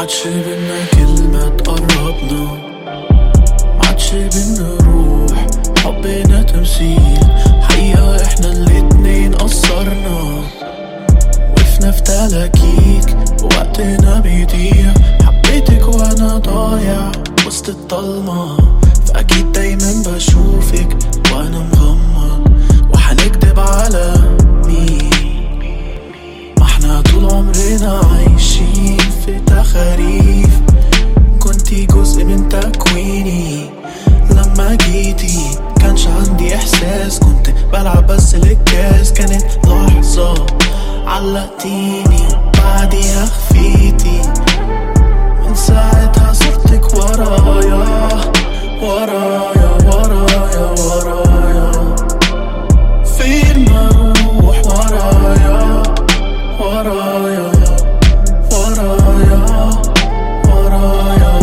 معادش بينا كلمة تقربنا معادش بينا روح حبنا تمثيل حقيقة احنا الاتنين قصرنا وقفنا في تلاكيك وقتنا بيضيع حبيتك وانا ضايع وسط الضلمة فأكيد دايما بشوفك وانا مغمض وحنكدب على مين ما احنا طول عمرنا عايشين في تخاريف كنتي جزء من تكويني لما جيتي كانش عندي احساس كنت بلعب بس للكاس كانت لحظة علقتيني بعديها خفيتي من ساعتها صرتك ورايا ورايا ورايا ورايا فين ما اروح ورايا ورايا ورايا ورايا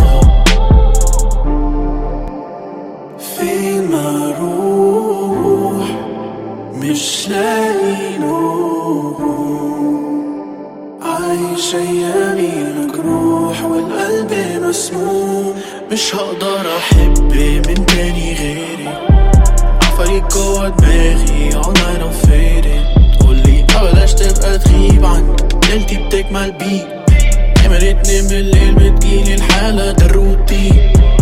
فين ما اروح مش لاقي نور عايش ايامي مجروح والقلب مسموم مش هقدر احب من تاني غيري عفاريت جوا دماغي all night I'm faded تقولي بلاش تبقى تغيب عني ليلتي بتكمل بيك نمرة اتنين بالليل بتجيلي الحالة ده الروتين